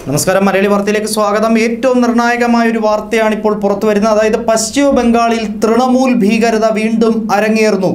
നമസ്കാരം മലയാളി വാർത്തയിലേക്ക് സ്വാഗതം ഏറ്റവും നിർണായകമായ ഒരു വാർത്തയാണ് ഇപ്പോൾ പുറത്തു വരുന്നത് അതായത് പശ്ചിമ ബംഗാളിൽ തൃണമൂൽ ഭീകരത വീണ്ടും അരങ്ങേറുന്നു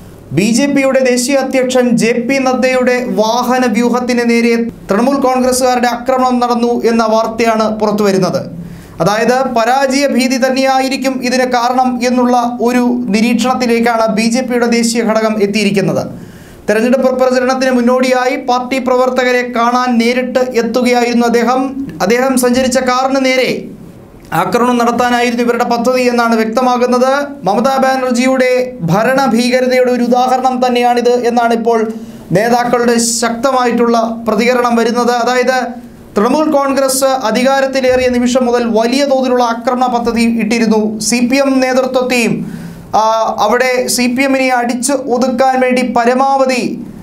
ബി ജെ പിയുടെ ദേശീയ അധ്യക്ഷൻ ജെ പി നദ്ദയുടെ വാഹന വ്യൂഹത്തിന് നേരെ തൃണമൂൽ കോൺഗ്രസുകാരുടെ ആക്രമണം നടന്നു എന്ന വാർത്തയാണ് പുറത്തു വരുന്നത് അതായത് പരാജയ ഭീതി തന്നെയായിരിക്കും ഇതിന് കാരണം എന്നുള്ള ഒരു നിരീക്ഷണത്തിലേക്കാണ് ബി ജെ പിയുടെ ദേശീയ ഘടകം എത്തിയിരിക്കുന്നത് തെരഞ്ഞെടുപ്പ് പ്രചരണത്തിന് മുന്നോടിയായി പാർട്ടി പ്രവർത്തകരെ കാണാൻ നേരിട്ട് എത്തുകയായിരുന്നു അദ്ദേഹം അദ്ദേഹം സഞ്ചരിച്ച കാറിന് നേരെ ആക്രമണം നടത്താനായിരുന്നു ഇവരുടെ പദ്ധതി എന്നാണ് വ്യക്തമാകുന്നത് മമതാ ബാനർജിയുടെ ഭരണ ഭീകരതയുടെ ഒരു ഉദാഹരണം തന്നെയാണിത് എന്നാണ് ഇപ്പോൾ നേതാക്കളുടെ ശക്തമായിട്ടുള്ള പ്രതികരണം വരുന്നത് അതായത് തൃണമൂൽ കോൺഗ്രസ് അധികാരത്തിലേറിയ നിമിഷം മുതൽ വലിയ തോതിലുള്ള ആക്രമണ പദ്ധതി ഇട്ടിരുന്നു സി പി എം നേതൃത്വത്തെയും ആ, അവിടെ സി പി എമ്മിനെ അടിച്ച് ഒതുക്കാൻ വേണ്ടി പരമാവധി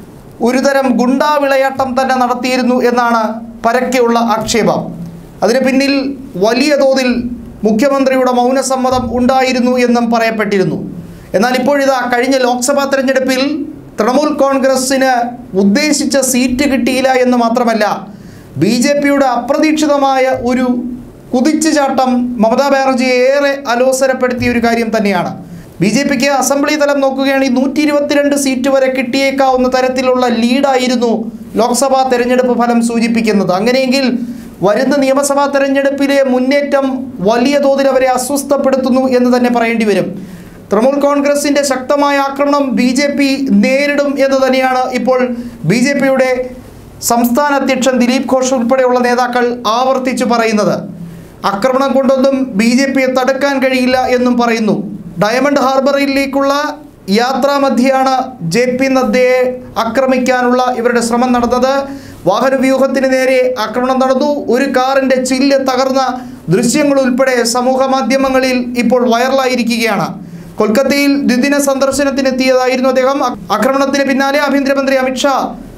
ഒരുതരം ഗുണ്ടാ വിളയാട്ടം തന്നെ നടത്തിയിരുന്നു എന്നാണ് പരക്കെയുള്ള ആക്ഷേപം അതിന് പിന്നിൽ വലിയ തോതിൽ മുഖ്യമന്ത്രിയുടെ മൗനസമ്മതം ഉണ്ടായിരുന്നു എന്നും പറയപ്പെട്ടിരുന്നു എന്നാൽ ഇപ്പോഴിതാ കഴിഞ്ഞ ലോക്സഭാ തെരഞ്ഞെടുപ്പിൽ തൃണമൂൽ കോൺഗ്രസ്സിന് ഉദ്ദേശിച്ച സീറ്റ് കിട്ടിയില്ല എന്ന് മാത്രമല്ല ബി ജെ പിയുടെ അപ്രതീക്ഷിതമായ ഒരു കുതിച്ചുചാട്ടം മമതാ ബാനർജിയെ ഏറെ അലോസരപ്പെടുത്തിയ ഒരു കാര്യം തന്നെയാണ് ബി ജെ പിക്ക് അസംബ്ലി തലം നോക്കുകയാണെങ്കിൽ നൂറ്റി ഇരുപത്തിരണ്ട് സീറ്റ് വരെ കിട്ടിയേക്കാവുന്ന തരത്തിലുള്ള ലീഡായിരുന്നു ലോക്സഭാ തെരഞ്ഞെടുപ്പ് ഫലം സൂചിപ്പിക്കുന്നത് അങ്ങനെയെങ്കിൽ വരുന്ന നിയമസഭാ തെരഞ്ഞെടുപ്പിലെ മുന്നേറ്റം വലിയ തോതിൽ അവരെ അസ്വസ്ഥപ്പെടുത്തുന്നു എന്ന് തന്നെ പറയേണ്ടി വരും തൃണമൂൽ കോൺഗ്രസിന്റെ ശക്തമായ ആക്രമണം ബി ജെ പി നേരിടും എന്ന് തന്നെയാണ് ഇപ്പോൾ ബി ജെ പിയുടെ സംസ്ഥാന അധ്യക്ഷൻ ദിലീപ് ഘോഷ് ഉൾപ്പെടെയുള്ള നേതാക്കൾ ആവർത്തിച്ചു പറയുന്നത് ആക്രമണം കൊണ്ടൊന്നും ബി ജെ പിയെ തടുക്കാൻ കഴിയില്ല എന്നും പറയുന്നു ഡയമണ്ട് ഹാർബറിലേക്കുള്ള യാത്രാമധ്യയാണ് ജെ പി നദ്ദയെ ആക്രമിക്കാനുള്ള ഇവരുടെ ശ്രമം നടന്നത് വാഹനവ്യൂഹത്തിന് നേരെ ആക്രമണം നടന്നു ഒരു കാറിൻ്റെ ചില്ല് തകർന്ന ദൃശ്യങ്ങൾ ഉൾപ്പെടെ സമൂഹ മാധ്യമങ്ങളിൽ ഇപ്പോൾ വൈറലായിരിക്കുകയാണ് കൊൽക്കത്തയിൽ ദ്വിദിന സന്ദർശനത്തിനെത്തിയതായിരുന്നു അദ്ദേഹം ആക്രമണത്തിന് പിന്നാലെ ആഭ്യന്തരമന്ത്രി അമിത്ഷാ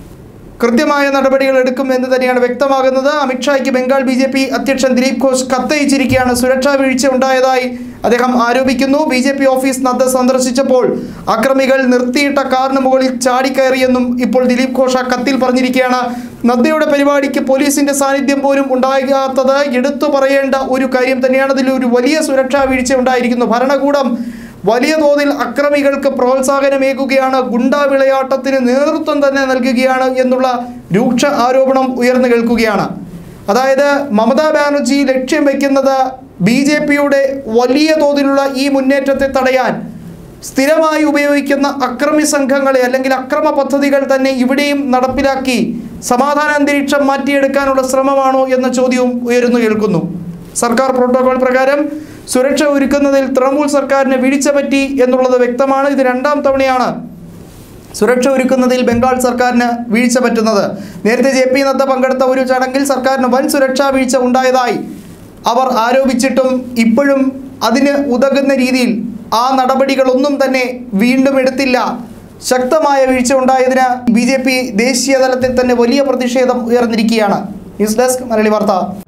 കൃത്യമായ നടപടികൾ എടുക്കും എന്ന് തന്നെയാണ് വ്യക്തമാകുന്നത് അമിത്ഷായ്ക്ക് ബംഗാൾ ബി ജെ പി അധ്യക്ഷൻ ദിലീപ് ഘോഷ് കത്തയച്ചിരിക്കുകയാണ് സുരക്ഷാ വീഴ്ച ഉണ്ടായതായി അദ്ദേഹം ആരോപിക്കുന്നു B J P office Nadda സന്ദർശിച്ചപ്പോൾ അക്രമികൾ നിർത്തിയിട്ട കാറിന് മുകളിൽ ചാടിക്കയറിയെന്നും ഇപ്പോൾ ദിലീപ് ഘോഷ് ആ കത്തിൽ പറഞ്ഞിരിക്കുകയാണ് നദ്ദയുടെ പരിപാടിക്ക് പോലീസിന്റെ സാന്നിധ്യം പോലും ഉണ്ടാകാത്തത് എടുത്തു പറയേണ്ട ഒരു കാര്യം തന്നെയാണ് അതിൽ ഒരു വലിയ സുരക്ഷാ വീഴ്ച ഉണ്ടായിരിക്കുന്നു ഭരണകൂടം വലിയ തോതിൽ അക്രമികൾക്ക് പ്രോത്സാഹനമേകുകയാണ് ഗുണ്ടാ വിളയാട്ടത്തിന് നേതൃത്വം തന്നെ നൽകുകയാണ് എന്നുള്ള രൂക്ഷ ആരോപണം ഉയർന്നു കേൾക്കുകയാണ് അതായത് മമതാ ബാനർജി ലക്ഷ്യം വയ്ക്കുന്നത് ബി ജെ പിയുടെ വലിയ തോതിലുള്ള ഈ മുന്നേറ്റത്തെ തടയാൻ സ്ഥിരമായി ഉപയോഗിക്കുന്ന അക്രമി സംഘങ്ങളെ അല്ലെങ്കിൽ അക്രമ പദ്ധതികൾ തന്നെ ഇവിടെയും നടപ്പിലാക്കി സമാധാന അന്തരീക്ഷം മാറ്റിയെടുക്കാനുള്ള ശ്രമമാണോ എന്ന ചോദ്യവും ഉയർന്നു കേൾക്കുന്നു സർക്കാർ പ്രോട്ടോകോൾ പ്രകാരം സുരക്ഷ ഒരുക്കുന്നതിൽ തൃണമൂൽ സർക്കാരിന് വീഴ്ച പറ്റി എന്നുള്ളത് വ്യക്തമാണ് ഇത് രണ്ടാം തവണയാണ് സുരക്ഷ ഒരുക്കുന്നതിൽ ബംഗാൾ സർക്കാരിന് വീഴ്ച പറ്റുന്നത് നേരത്തെ ജെ പി നദ്ദ പങ്കെടുത്ത ഒരു ചടങ്ങിൽ സർക്കാരിന് വൻ സുരക്ഷാ വീഴ്ച ഉണ്ടായതായി അവർ ആരോപിച്ചിട്ടും ഇപ്പോഴും അതിന് ഉതകുന്ന രീതിയിൽ ആ നടപടികളൊന്നും തന്നെ വീണ്ടും എടുത്തില്ല ശക്തമായ വീഴ്ച ഉണ്ടായതിന് ബി ജെ പി ദേശീയ തലത്തിൽ തന്നെ വലിയ പ്രതിഷേധം ഉയർന്നിരിക്കുകയാണ് ന്യൂസ് ഡെസ്ക് മലയാളി വാർത്ത